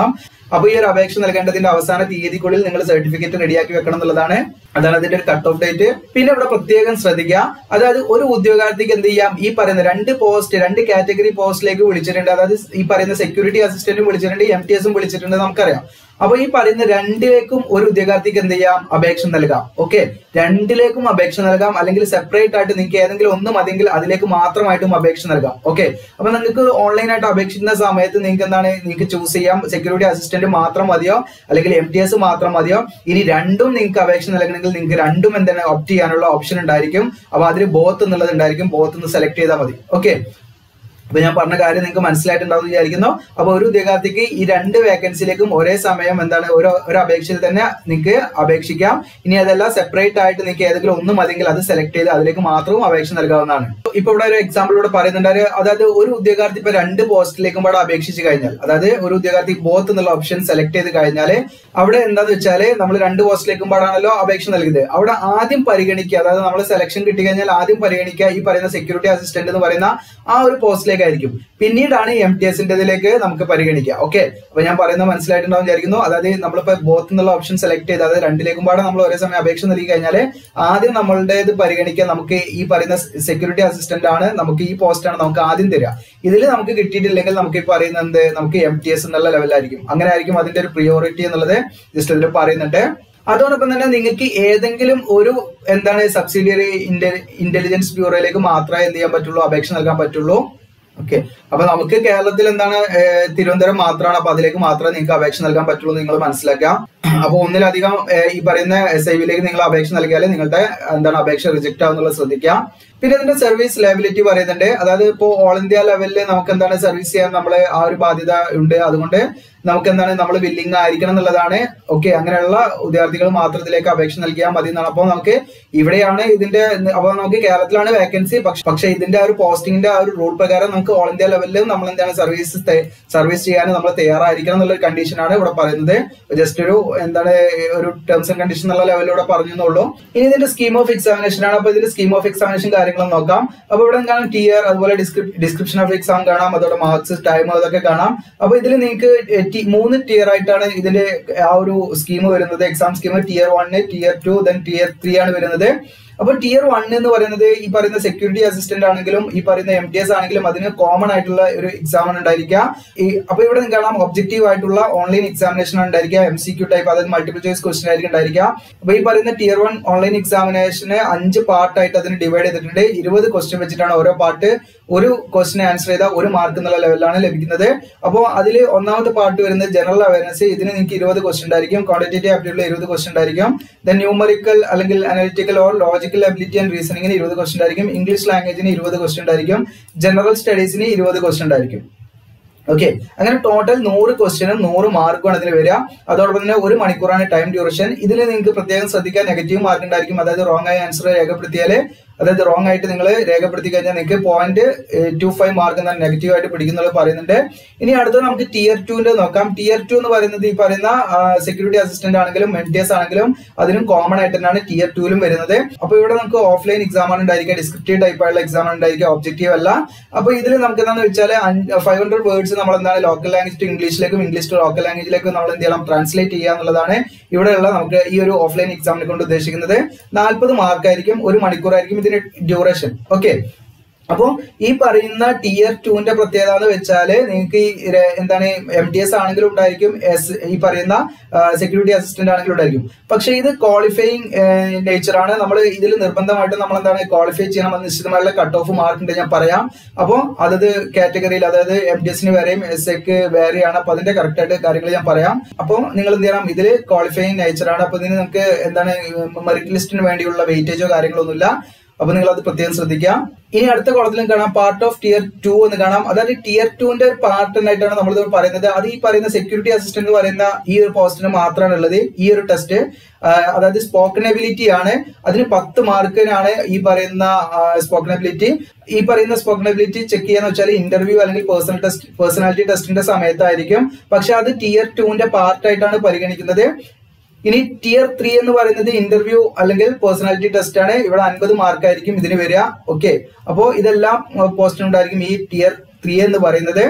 അപ്പൊ ഈ ഒരു അപേക്ഷ നൽകേണ്ടതിന്റെ അവസാന തീയതിക്കുള്ളിൽ നിങ്ങൾ സർട്ടിഫിക്കറ്റ് റെഡിയാക്കി വെക്കണം എന്നുള്ളതാണ് അതാണ് അതിന്റെ ഒരു കട്ട് ഓഫ് ഡേറ്റ് പിന്നെ ഇവിടെ പ്രത്യേകം ശ്രദ്ധിക്കുക അതായത് ഒരു ഉദ്യോഗാർത്ഥിക്ക് എന്ത് ചെയ്യാം ഈ പറയുന്ന രണ്ട് പോസ്റ്റ് രണ്ട് കാറ്റഗറി പോസ്റ്റിലേക്ക് വിളിച്ചിട്ടുണ്ട് അതായത് ഈ പറയുന്ന സെക്യൂരിറ്റി അസിസ്റ്റന്റും വിളിച്ചിട്ടുണ്ട് എം ടി എസും വിളിച്ചിട്ടുണ്ട് നമുക്കറിയാം അപ്പൊ ഈ പറയുന്ന രണ്ടിലേക്കും ഒരു ഉദ്യോഗാർത്ഥിക്ക് എന്ത് ചെയ്യാം അപേക്ഷ നൽകാം ഓക്കെ രണ്ടിലേക്കും അപേക്ഷ നൽകാം അല്ലെങ്കിൽ സെപ്പറേറ്റ് ആയിട്ട് നിങ്ങൾക്ക് ഏതെങ്കിലും ഒന്ന് മതിയെങ്കിൽ അതിലേക്ക് മാത്രമായിട്ടും അപേക്ഷ നൽകാം ഓക്കെ അപ്പൊ നിങ്ങൾക്ക് ഓൺലൈനായിട്ട് അപേക്ഷിക്കുന്ന സമയത്ത് നിങ്ങൾക്ക് എന്താണ് നിങ്ങൾക്ക് ചൂസ് ചെയ്യാം സെക്യൂരിറ്റി അസിസ്റ്റന്റ് മാത്രം മതിയോ അല്ലെങ്കിൽ എം ടി എസ് മാത്രം മതിയോ ഇനി രണ്ടും നിങ്ങൾക്ക് അപേക്ഷ നൽകണമെങ്കിൽ നിങ്ങൾക്ക് രണ്ടും എന്താണ് ഓപ്റ്റ് ചെയ്യാനുള്ള ഓപ്ഷൻ ഉണ്ടായിരിക്കും അപ്പൊ അതിൽ ബോത്ത് എന്നുള്ളത് ഉണ്ടായിരിക്കും ബോത്ത് എന്ന് സെലക്ട് ചെയ്താൽ മതി ഓക്കെ അപ്പൊ ഞാൻ പറഞ്ഞ കാര്യം നിങ്ങൾക്ക് മനസ്സിലായിട്ടുണ്ടാവും വിചാരിക്കുന്നു അപ്പൊ ഒരു ഉദ്യോഗാർത്ഥിക്ക് ഈ രണ്ട് വേക്കൻസിയിലേക്കും ഒരേ സമയം എന്താണ് ഒരു ഒരു അപേക്ഷയിൽ തന്നെ നിങ്ങൾക്ക് അപേക്ഷിക്കാം ഇനി അതല്ല സെപ്പറേറ്റ് ആയിട്ട് നിങ്ങൾക്ക് ഏതെങ്കിലും ഒന്ന് മതിയെങ്കിൽ അത് സെലക്ട് ചെയ്ത് അതിലേക്ക് മാത്രവും അപേക്ഷ നൽകാവുന്നതാണ് ഇപ്പൊ ഇവിടെ ഒരു എക്സാമ്പിൾ ഇവിടെ പറയുന്നുണ്ട് അതായത് ഒരു ഉദ്യോഗാർത്ഥി ഇപ്പൊ രണ്ട് പോസ്റ്റിലേക്കും ഇവിടെ അപേക്ഷിച്ച് കഴിഞ്ഞാൽ അതായത് ഒരു ഉദ്യോഗാർത്ഥി ബോത്ത് എന്നുള്ള ഓപ്ഷൻ സെലക്ട് ചെയ്ത് കഴിഞ്ഞാൽ അവിടെ എന്താന്ന് വെച്ചാല് നമ്മൾ രണ്ട് പോസ്റ്റിലേക്കും പാടാണല്ലോ അപേക്ഷ നൽകിയത് അവിടെ ആദ്യം പരിഗണിക്കുക അതായത് നമ്മൾ സെലക്ഷൻ കിട്ടി കഴിഞ്ഞാൽ ആദ്യം പരിഗണിക്കുക ഈ പറയുന്ന സെക്യൂരിറ്റി അസിസ്റ്റന്റ് എന്ന് പറയുന്ന ആ ഒരു പോസ്റ്റിലേക്ക് ആയിരിക്കും പിന്നീടാണ് എം ടി എസിന്റെ ഇതിലേക്ക് നമുക്ക് പരിഗണിക്കുക ഓക്കെ അപ്പൊ ഞാൻ പറയുന്നത് മനസ്സിലായിട്ടുണ്ടാവും വിചാരിക്കുന്നു അതായത് നമ്മളിപ്പോ ബോത്ത് എന്നുള്ള ഓപ്ഷൻ സെലക്ട് ചെയ്ത് അതായത് രണ്ടിലേക്കും പാടെ നമ്മൾ ഒരേ സമയം അപേക്ഷ നൽകി കഴിഞ്ഞാൽ ആദ്യം നമ്മളുടെ ഇത് പരിഗണിക്കുക നമുക്ക് ഈ പറയുന്ന സെക്യൂരിറ്റി അസിസ്റ്റന്റ് ആണ് നമുക്ക് ഈ പോസ്റ്റ് ആണ് നമുക്ക് ആദ്യം തരിക ഇതിൽ നമുക്ക് കിട്ടിയിട്ടില്ലെങ്കിൽ നമുക്ക് ഈ പറയുന്ന എന്ത് നമുക്ക് എം ടി എസ് എന്നുള്ള ലെവലായിരിക്കും അങ്ങനെ ആയിരിക്കും അതിന്റെ ഒരു പ്രിയോറിറ്റി എന്നുള്ളത് ജസ്റ്റ് ഇതിൽ പറയുന്നുണ്ട് അതോടൊപ്പം തന്നെ നിങ്ങൾക്ക് ഏതെങ്കിലും ഒരു എന്താണ് സബ്സിഡിയറി ഇന്റലിജൻസ് ബ്യൂറോയിലേക്ക് മാത്രമേ എന്ത് ചെയ്യാൻ പറ്റുള്ളൂ അപേക്ഷ നൽകാൻ പറ്റുള്ളൂ ഓക്കെ അപ്പൊ നമുക്ക് കേരളത്തിൽ എന്താണ് തിരുവനന്തപുരം മാത്രമാണ് അപ്പൊ അതിലേക്ക് മാത്രമേ നിങ്ങൾക്ക് അപേക്ഷ നൽകാൻ പറ്റുള്ളൂ നിങ്ങൾ മനസ്സിലാക്കാം അപ്പൊ ഒന്നിലധികം ഈ പറയുന്ന എസ് ഐ വിയിലേക്ക് നിങ്ങൾ അപേക്ഷ നൽകിയാൽ നിങ്ങളുടെ എന്താണ് അപേക്ഷ റിജക്ട് ആവുന്നുള്ളത് ശ്രദ്ധിക്കാം പിന്നെ ഇതിന്റെ സർവീസ് ലയബിലിറ്റി പറയുന്നുണ്ട് അതായത് ഇപ്പോൾ ഓൾ ഇന്ത്യ ലെവലിൽ നമുക്ക് എന്താണ് സർവീസ് ചെയ്യാൻ നമ്മളെ ആ ഒരു ബാധ്യത ഉണ്ട് അതുകൊണ്ട് നമുക്ക് എന്താണ് നമ്മൾ ബില്ലിംഗ് ആയിരിക്കണം എന്നുള്ളതാണ് ഓക്കെ അങ്ങനെയുള്ള വിദ്യാർത്ഥികൾ മാത്രം ഇതിലേക്ക് അപേക്ഷ നൽകിയാൽ മതി എന്നാണ് അപ്പോൾ നമുക്ക് ഇവിടെയാണ് ഇതിന്റെ അപ്പോൾ നമുക്ക് കേരളത്തിലാണ് വേക്കൻസി പക്ഷേ ഇതിന്റെ ആ ഒരു പോസ്റ്റിംഗിന്റെ ആ ഒരു റൂൾ പ്രകാരം നമുക്ക് ഓൾ ഇന്ത്യ ലെവലിൽ നമ്മൾ എന്താണ് സർവീസ് സർവീസ് ചെയ്യാൻ നമ്മൾ തയ്യാറായിരിക്കണം എന്നുള്ള കണ്ടീഷനാണ് ഇവിടെ പറയുന്നത് ജസ്റ്റ് ഒരു എന്താണ് ഒരു ടേംസ് ആൻഡ് കണ്ടീഷൻ എന്നുള്ള ലെവലിലൂടെ പറഞ്ഞു എന്നുള്ളൂ ഇനി ഇതിന്റെ സ്കീം ഓഫ് എക്സാമിനേഷൻ ആണ് അപ്പോൾ ഇതിന്റെ സ്കീം ഓഫ് എക്സാമിനേഷൻ കാര്യങ്ങളും നോക്കാം അപ്പോൾ ഇവിടെ കാണാം ടിയർ അതുപോലെ ഡിസ്ക്രിപ്ഷൻ ഓഫ് എക്സാം കാണാം അതോടെ മാർക്സ് ടൈം അതൊക്കെ കാണാം അപ്പോൾ ഇതിൽ നിങ്ങൾക്ക് മൂന്ന് ടിയർ ആയിട്ടാണ് ഇതിന്റെ ആ ഒരു സ്കീം വരുന്നത് exam scheme tier one tier two then tier three ആണ് വരുന്നത് അപ്പൊ ടിയർ വൺ എന്ന് പറയുന്നത് ഈ പറയുന്ന സെക്യൂരിറ്റി അസിസ്റ്റന്റ് ആണെങ്കിലും ഈ പറയുന്ന എം ടി എസ് ആണെങ്കിലും അതിന് കോമൺ ആയിട്ടുള്ള ഒരു എക്സാം ആണ് ഉണ്ടായിരിക്കുക ഈ അപ്പൊ ഇവിടെ നിങ്ങൾക്ക് കാണാം ഒബ്ജക്റ്റീവ് ആയിട്ടുള്ള ഓൺലൈൻ എക്സാമിനേഷൻ ആണ് ഉണ്ടായിരിക്കുക എം സി ക്യൂ ടൈപ്പ് അതായത് മൾട്ടിപ്പിൾ ചോയ്സ് ക്വസ്റ്റൻ ആയിരിക്കും ഉണ്ടായിരിക്കുക അപ്പൊ ഈ പറയുന്ന ടിയർ വൺ ഓൺലൈൻ എക്സാമിനേഷന് അഞ്ച് പാർട്ടായിട്ട് അതിന് ഡിവൈഡ് ചെയ്തിട്ടുണ്ട് ഇരുപത് ക്വസ്റ്റ്യൻ വെച്ചിട്ടാണ് ഓരോ പാർട്ട് ഒരു ക്വസ്റ്റിനെ ആൻസർ ചെയ്താൽ ഒരു മാർക്ക് എന്നുള്ള ലെവലിലാണ് ലഭിക്കുന്നത് അപ്പോൾ അതിൽ ഒന്നാമത്തെ പാർട്ട് വരുന്നത് ജനറൽ അവയർനെസ് ഇതിന് നിങ്ങൾക്ക് ഇരുപത് ക്വസ്റ്റ്യൻ ഉണ്ടായിരിക്കും ക്വാണ്ടിറ്റേറ്റീവ് ആപ്റ്റിലുള്ള ഇരുപത് ക്വസ്റ്റ്യൻ ഉണ്ടായിരിക്കും ദെൻ ന്യൂമറിക്കൽ അല്ലെങ്കിൽ analytical or logical ability and റീസണിങ്ങിന് ഇരുപത് ക്വസ്റ്റ്യൻ ഉണ്ടായിരിക്കും ഇംഗ്ലീഷ് ലാംഗ്വേജിന് ഇരുപത് ക്വസ്റ്റ്യൻ ഉണ്ടായിരിക്കും ജനറൽ സ്റ്റഡീസിന് ഇരുപത് ക്വസ്റ്റ്യൻ ഉണ്ടായിരിക്കും ഓക്കെ അങ്ങനെ ടോട്ടൽ നൂറ് ക്വസ്റ്റ്യനും നൂറ് മാർക്കുമാണ് ഇതിൽ വരിക അതോടൊപ്പം തന്നെ ഒരു മണിക്കൂറാണ് ടൈം ഡ്യൂറേഷൻ ഇതിൽ നിങ്ങൾക്ക് പ്രത്യേകം ശ്രദ്ധിക്കാൻ നെഗറ്റീവ് മാർക്ക് ഉണ്ടായിരിക്കും അതായത് റോങ് ആയ ആൻസർ രേഖപ്പെടുത്തിയാൽ അതായത് റോങ് ആയിട്ട് നിങ്ങൾ രേഖപ്പെടുത്തി കഴിഞ്ഞാൽ നിങ്ങൾക്ക് പോയിന്റ് ടു ഫൈവ് മാർക്ക് എന്നാൽ നെഗറ്റീവ് ആയിട്ട് പിടിക്കുന്നത് പറയുന്നുണ്ട് ഇനി അടുത്തത് നമുക്ക് ടിയർ ടുവിന്റെ നോക്കാം ടിയർ ടു എന്ന് പറയുന്നത് ഈ പറയുന്ന സെക്യൂരിറ്റി അസിസ്റ്റന്റ് ആണെങ്കിലും എം ടി എസ് ആണെങ്കിലും അതിനും കോമൺ ആയിട്ട് തന്നെയാണ് ടിയർ ടുവിലും വരുന്നത് അപ്പൊ ഇവിടെ നമുക്ക് ഓഫ്ലൈൻ എക്സാം ആണ് ഉണ്ടായിരിക്കുക ഡിസ്ക്രിപ്റ്റീവ് ടൈപ്പ് ആയിട്ടുള്ള എക്സാം ആണ് ഉണ്ടായിരിക്കുക ഒബ്ജക്റ്റീവ് അല്ല അപ്പൊ ഇതിൽ നമുക്ക് എന്താണെന്ന് വെച്ചാൽ ഫൈവ് ഹൺഡ്രഡ് വേർഡ്സ് നമ്മൾ എന്താണ് ലോക്കൽ ലാംഗ്വേജ് ടു ഇംഗ്ലീഷിലേക്കും ഇംഗ്ലീഷ് ടു ലോക്കൽ ലാംഗ്വേജിലേക്കും നമ്മൾ എന്ത് ചെയ്യണം ട്രാൻസ്ലേറ്റ് ചെയ്യുക എന്നുള്ളതാണ് ഇവിടെയുള്ള നമുക്ക് ഈ ഒരു ഓഫ്ലൈൻ എക്സാമിനെ കൊണ്ട് ഉദ്ദേശിക്കുന്നത് നാൽപ്പത് മാർക്കായിരിക്കും ഒരു മണിക്കൂറായിരിക്കും ഇതിന്റെ ഡ്യൂറേഷൻ ഓക്കെ അപ്പോൾ ഈ പറയുന്ന ടിയർ ടുവിന്റെ പ്രത്യേകത എന്ന് വെച്ചാൽ നിങ്ങൾക്ക് ഈ എന്താണ് എം ടി എസ് ആണെങ്കിലും ഉണ്ടായിരിക്കും എസ് ഈ പറയുന്ന സെക്യൂരിറ്റി അസിസ്റ്റന്റ് ആണെങ്കിലും ഉണ്ടായിരിക്കും പക്ഷെ ഇത് ക്വാളിഫയിങ് നേച്ചർ ആണ് നമ്മൾ ഇതിൽ നിർബന്ധമായിട്ടും നമ്മൾ എന്താണ് ക്വാളിഫൈ ചെയ്യണം നിശ്ചിതമായുള്ള കട്ട് ഓഫ് മാർക്ക് ഉണ്ട് ഞാൻ പറയാം അപ്പോൾ അതത് കാറ്റഗറിയിൽ അതായത് എം ടി എസിന് വേറെയും എസ് എക്ക് വേറെയാണ് അപ്പൊ അതിന്റെ കറക്റ്റ് ആയിട്ട് കാര്യങ്ങൾ ഞാൻ പറയാം അപ്പോൾ നിങ്ങൾ എന്ത് ചെയ്യണം ഇതിൽ ക്വാളിഫയിങ് നേച്ചർ ആണ് അപ്പൊ ഇതിന് നമുക്ക് എന്താണ് മെറിറ്റ് ലിസ്റ്റിന് വേണ്ടിയുള്ള വെയിറ്റേജോ കാര്യങ്ങളൊന്നുമില്ല അപ്പൊ നിങ്ങൾ അത് പ്രത്യേകം ശ്രദ്ധിക്കാം ഇനി അടുത്ത കോളത്തിലും കാണാം പാർട്ട് ഓഫ് ടിയർ ടു എന്ന് കാണാം അതായത് ടിയർ ടുവിന്റെ ഒരു പാർട്ട് ആയിട്ടാണ് നമ്മൾ ഇത് പറയുന്നത് അത് ഈ പറയുന്ന സെക്യൂരിറ്റി അസിസ്റ്റന്റ് എന്ന് പറയുന്ന ഈ ഒരു പോസ്റ്റിന് മാത്രമാണ് ഉള്ളത് ഈ ഒരു ടെസ്റ്റ് അതായത് സ്പോക്കൺ എബിലിറ്റി ആണ് അതിന് പത്ത് മാർക്കിനാണ് ഈ പറയുന്ന സ്പോക്കൺ എബിലിറ്റി ഈ പറയുന്ന സ്പോക്കൺ എബിലിറ്റി ചെക്ക് ചെയ്യാന്ന് വെച്ചാൽ ഇന്റർവ്യൂ അല്ലെങ്കിൽ പേഴ്സണൽ ടെസ്റ്റ് പേഴ്സണാലിറ്റി ടെസ്റ്റിന്റെ സമയത്തായിരിക്കും പക്ഷെ അത് ടിയർ ടുവിന്റെ പാർട്ടായിട്ടാണ് പരിഗണിക്കുന്നത് ഇനി ടിയർ ത്രീ എന്ന് പറയുന്നത് ഇന്റർവ്യൂ അല്ലെങ്കിൽ പേഴ്സണാലിറ്റി ടെസ്റ്റ് ആണ് ഇവിടെ അൻപത് മാർക്ക് ആയിരിക്കും ഇതിന് വരിക ഓക്കെ അപ്പോൾ ഇതെല്ലാം പോസ്റ്റിനുണ്ടായിരിക്കും ഈ ടിയർ ത്രീ എന്ന് പറയുന്നത്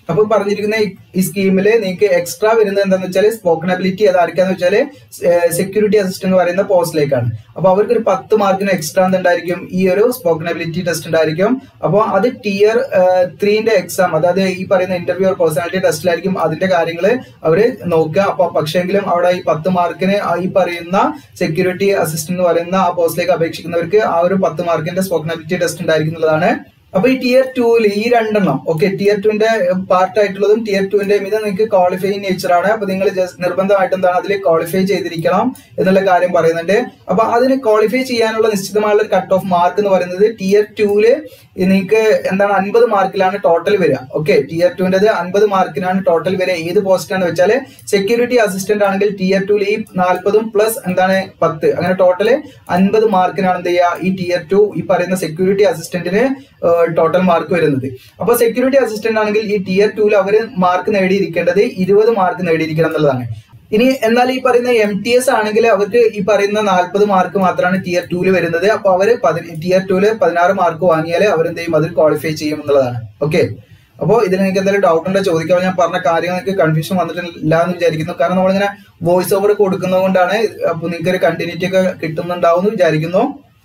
അപ്പൊ പറഞ്ഞിരിക്കുന്ന ഈ- ഈ സ്കീമിൽ നിങ്ങൾക്ക് എക്സ്ട്രാ വരുന്നത് എന്താണെന്ന് വെച്ചാൽ സ്പോക്കൺ അബിലിറ്റി അത് ആർക്കാന്ന് വെച്ചാൽ സെക്യൂരിറ്റി അസിസ്റ്റന്റ് എന്ന് പറയുന്ന പോസ്റ്റിലേക്കാണ് അപ്പൊ അവർക്ക് ഒരു പത്ത് മാർക്കിന് എക്സ്ട്രാ എന്തുണ്ടായിരിക്കും ഈ ഒരു സ്പോക്കൺ അബിലിറ്റി ടെസ്റ്റ് ഉണ്ടായിരിക്കും അപ്പോൾ അത് ടിയർ ത്രീന്റെ എക്സാം അതായത് ഈ പറയുന്ന ഇന്റർവ്യൂ പേഴ്സണാലിറ്റി ടെസ്റ്റിലായിരിക്കും അതിന്റെ കാര്യങ്ങൾ അവര് നോക്കുക അപ്പൊ പക്ഷെങ്കിലും അവിടെ ഈ പത്ത് മാർക്കിന് ആ ഈ പറയുന്ന സെക്യൂരിറ്റി അസിസ്റ്റന്റ് എന്ന് പറയുന്ന ആ പോസ്റ്റിലേക്ക് അപേക്ഷിക്കുന്നവർക്ക് ആ ഒരു പത്ത് മാർക്കിന്റെ സ്പോക്കൺ അബിലിറ്റി ടെസ്റ്റ് ഉണ്ടായിരിക്കും എന്നുള്ളതാണ് അപ്പൊ ഈ ടിയർ ടൂവിൽ ഈ രണ്ടെണ്ണം ഓക്കെ ടിയർ ടുവിന്റെ പാർട്ട് ആയിട്ടുള്ളതും ടിയർ ടുവിന്റെയും ഇത് നിങ്ങൾക്ക് ക്വാളിഫൈ നേച്ചർ ആണ് അപ്പൊ നിങ്ങൾ ജസ്റ്റ് നിർബന്ധമായിട്ട് എന്താണ് അതിൽ ക്വാളിഫൈ ചെയ്തിരിക്കണം എന്നുള്ള കാര്യം പറയുന്നുണ്ട് അപ്പൊ അതിന് ക്വാളിഫൈ ചെയ്യാനുള്ള നിശ്ചിതമായുള്ള കട്ട് ഓഫ് മാർക്ക് എന്ന് പറയുന്നത് ടിയർ ടൂവില് നിങ്ങൾക്ക് എന്താണ് അൻപത് മാർക്കിലാണ് ടോട്ടൽ വരിക ഓക്കെ ടിയർ ടുവിന്റേത് അൻപത് മാർക്കിനാണ് ടോട്ടൽ വരിക ഏത് പോസ്റ്റാന്ന് വെച്ചാൽ സെക്യൂരിറ്റി അസിസ്റ്റന്റ് ആണെങ്കിൽ ടിയർ ടൂവിൽ ഈ നാൽപ്പതും പ്ലസ് എന്താണ് പത്ത് അങ്ങനെ ടോട്ടൽ അൻപത് മാർക്കിനാണ് എന്ത് ചെയ്യുക ഈ ടിയർ ടു ഈ പറയുന്ന സെക്യൂരിറ്റി അസിസ്റ്റന്റിന് ടോട്ടൽ മാർക്ക് വരുന്നത് അപ്പൊ സെക്യൂരിറ്റി അസിസ്റ്റന്റ് ആണെങ്കിൽ ഈ ടിയർ ടൂവിൽ അവർ മാർക്ക് നേടിയിരിക്കേണ്ടത് ഇരുപത് മാർക്ക് നേടിയിരിക്കണം എന്നുള്ളതാണ് ഇനി എന്നാൽ ഈ പറയുന്ന എം ടി എസ് ആണെങ്കിൽ അവർക്ക് ഈ പറയുന്ന നാൽപ്പത് മാർക്ക് മാത്രമാണ് ടിയർ ടൂല് വരുന്നത് അപ്പൊ അവര് ടിയർ ടൂല് പതിനാറ് മാർക്ക് വാങ്ങിയാൽ അവരെന്ത് ചെയ്യും അതിൽ ക്വാളിഫൈ ചെയ്യും എന്നുള്ളതാണ് ഓക്കെ അപ്പോൾ ഇതിൽ നിങ്ങൾക്ക് എന്തെങ്കിലും ഡൗട്ട് ഉണ്ടോ ചോദിക്കാൻ ഞാൻ പറഞ്ഞ കാര്യങ്ങൾ നിങ്ങൾക്ക് കൺഫ്യൂഷൻ വന്നിട്ടില്ല എന്ന് വിചാരിക്കുന്നു കാരണം നമ്മളിങ്ങനെ വോയിസ് ഓവർ കൊടുക്കുന്നത് കൊണ്ടാണ് അപ്പൊ നിങ്ങൾക്ക് ഒരു കണ്ടിന്യൂറ്റി ഒക്കെ കിട്ടുന്നുണ്ടാവും എന്ന് വിചാരിക്കുന്നു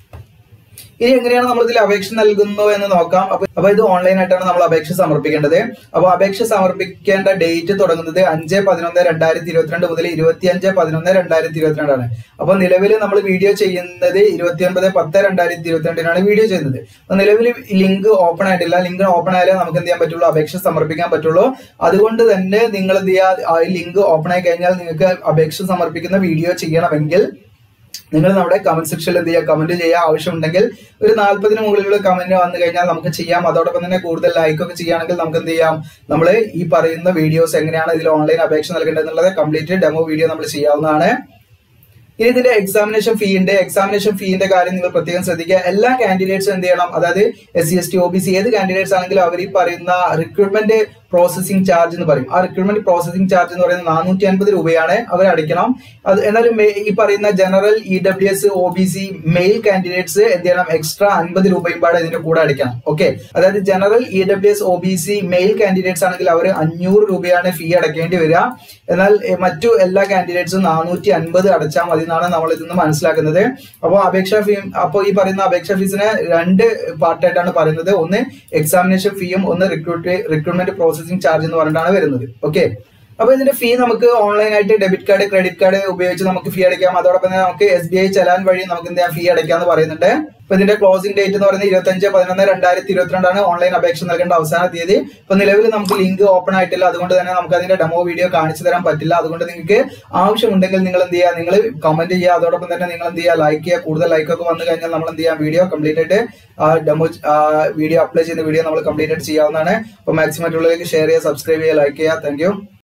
ഇനി എങ്ങനെയാണ് നമ്മൾ ഇതിൽ അപേക്ഷ നൽകുന്നു എന്ന് നോക്കാം അപ്പൊ അപ്പൊ ഇത് ഓൺലൈൻ ആയിട്ടാണ് നമ്മൾ അപേക്ഷ സമർപ്പിക്കേണ്ടത് അപ്പൊ അപേക്ഷ സമർപ്പിക്കേണ്ട ഡേറ്റ് തുടങ്ങുന്നത് അഞ്ച് പതിനൊന്ന് രണ്ടായിരത്തി ഇരുപത്തിരണ്ട് മുതൽ ഇരുപത്തി അഞ്ച് പതിനൊന്ന് രണ്ടായിരത്തി ഇരുപത്തിരണ്ടാണ് അപ്പൊ നിലവിൽ നമ്മൾ വീഡിയോ ചെയ്യുന്നത് ഇരുപത്തി ഒൻപത് പത്ത് രണ്ടായിരത്തി ഇരുപത്തിരണ്ടിനാണ് വീഡിയോ ചെയ്യുന്നത് അപ്പൊ നിലവിൽ ലിങ്ക് ഓപ്പൺ ആയിട്ടില്ല ലിങ്ക് ഓപ്പൺ ആയാലേ നമുക്ക് എന്ത് ചെയ്യാൻ പറ്റുള്ളൂ അപേക്ഷ സമർപ്പിക്കാൻ പറ്റുള്ളൂ അതുകൊണ്ട് തന്നെ നിങ്ങൾ എന്ത് ചെയ്യുക ആ ലിങ്ക് ഓപ്പൺ ആയി കഴിഞ്ഞാൽ നിങ്ങൾക്ക് അപേക്ഷ സമർപ്പിക്കുന്ന വീഡിയോ ചെയ്യണമെങ്കിൽ നിങ്ങൾ നമ്മുടെ കമന്റ് സെക്ഷനിൽ എന്ത് ചെയ്യുക കമന്റ് ചെയ്യുക ആവശ്യമുണ്ടെങ്കിൽ ഒരു നാല്പതിന് മുകളിലുള്ള കമന്റ് വന്നു കഴിഞ്ഞാൽ നമുക്ക് ചെയ്യാം അതോടൊപ്പം തന്നെ കൂടുതൽ ലൈക്ക് ഒക്കെ ചെയ്യുകയാണെങ്കിൽ നമുക്ക് എന്ത് ചെയ്യാം നമ്മൾ ഈ പറയുന്ന വീഡിയോസ് എങ്ങനെയാണ് ഇതിൽ ഓൺലൈൻ അപേക്ഷ നൽകേണ്ടത് എന്നുള്ളത് കംപ്ലീറ്റ് ഡെമോ വീഡിയോ നമ്മൾ ചെയ്യാവുന്നതാണ് ഇനി ഇതിന്റെ എക്സാമിനേഷൻ ഫീന്റെ എക്സാമിനേഷൻ ഫീന്റെ കാര്യം നിങ്ങൾ പ്രത്യേകം ശ്രദ്ധിക്കുക എല്ലാ കാൻഡിഡേറ്റ്സും എന്ത് ചെയ്യണം അതായത് S C S T O B C ഏത് കാൻഡിഡേറ്റ്സ് ആണെങ്കിലും അവർ ഈ പറയുന്ന റിക്രൂട്ട്മെന്റ് പ്രോസസിംഗ് ചാർജ് എന്ന് പറയും ആ റിക്രൂട്ട്മെന്റ് പ്രോസസിംഗ് ചാർജ് എന്ന് പറയുന്നത് നാനൂറ്റി അൻപത് രൂപയാണ് അവർ അടിക്കണം അത് എന്നാലും മെ- ഈ പറയുന്ന general E W S O B C male candidates എന്ത് ചെയ്യണം എക്സ്ട്രാ അൻപത് രൂപയും പാടെ ഇതിന്റെ കൂടെ അടിക്കണം ഓക്കെ അതായത് general E W S O B C male candidates ആണെങ്കിൽ അവർ അഞ്ഞൂറ് രൂപയാണ് ഫീ അടക്കേണ്ടി വരിക എന്നാൽ എ, മറ്റു എല്ലാ കാൻഡിഡേറ്റ്സും നാനൂറ്റി അൻപത് അടച്ചാൽ മതി എന്നാണ് നമ്മൾ ഇതിൽ നിന്ന് മനസ്സിലാക്കുന്നത് അപ്പോൾ അപേക്ഷാ ഫീ അപ്പോൾ ഈ പറയുന്ന അപേക്ഷാ ഫീസിന് രണ്ട് പാർട്ടായിട്ടാണ് പറയുന്നത് ഒന്ന് എക്സാമിനേഷൻ ഫീയും ഒന്ന് റിക്രൂട്ട് റിക്രൂട്ട്മെന്റ് പ്രോസസിംഗ് ചാർജ് എന്ന് പറഞ്ഞിട്ടാണ് വരുന്നത് ഓക്കെ അപ്പൊ ഇതിന്റെ ഫീ നമുക്ക് ഓൺലൈൻ ആയിട്ട് ഡെബിറ്റ് കാർഡ് ക്രെഡിറ്റ് കാർഡ് ഉപയോഗിച്ച് നമുക്ക് ഫീ അടയ്ക്കാം അതോടൊപ്പം തന്നെ നമുക്ക് എസ് ബി ഐ ചലാൻ വഴി നമുക്ക് എന്ത് ചെയ്യാം ഫീ അടയ്ക്കാന്ന് പറയുന്നുണ്ട് അപ്പൊ ഇതിന്റെ ക്ലോസിംഗ് ഡേറ്റ് എന്ന് പറയുന്നത് ഇരുപത്തഞ്ച് പതിനൊന്ന് രണ്ടായിരത്തി ഇരുപത്തിരണ്ടാണ് ഓൺലൈൻ അപേക്ഷ നൽകേണ്ട അവസാന തീയതി ഇപ്പൊ നിലവിൽ നമുക്ക് ലിങ്ക് ഓപ്പൺ ആയിട്ടില്ല അതുകൊണ്ട് തന്നെ നമുക്ക് അതിന്റെ ഡെമോ വീഡിയോ കാണിച്ചു തരാൻ പറ്റില്ല അതുകൊണ്ട് നിങ്ങൾക്ക് ആവശ്യമുണ്ടെങ്കിൽ നിങ്ങൾ എന്ത് ചെയ്യുക നിങ്ങൾ കമന്റ് ചെയ്യുക അതോടൊപ്പം തന്നെ നിങ്ങൾ എന്ത് ചെയ്യുക ലൈക്ക് ചെയ്യുക കൂടുതൽ ലൈക്ക് ഒക്കെ വന്നു കഴിഞ്ഞാൽ നമ്മൾ എന്ത് ചെയ്യാം വീഡിയോ കംപ്ലീറ്റ് ആയിട്ട് ഡെമോ വീഡിയോ അപ്ലൈ ചെയ്യുന്ന വീഡിയോ നമ്മൾ കംപ്ലീറ്റ് ആയിട്ട് ചെയ്യാവുന്നതാണ് അപ്പൊ മാക്സിമം മറ്റുള്ളവർക്ക് ഷെയർ ചെയ്യുക സബ്സ്ക്രൈബ് ചെയ്യുക ലൈക്ക് ചെയ്യുക താങ്ക്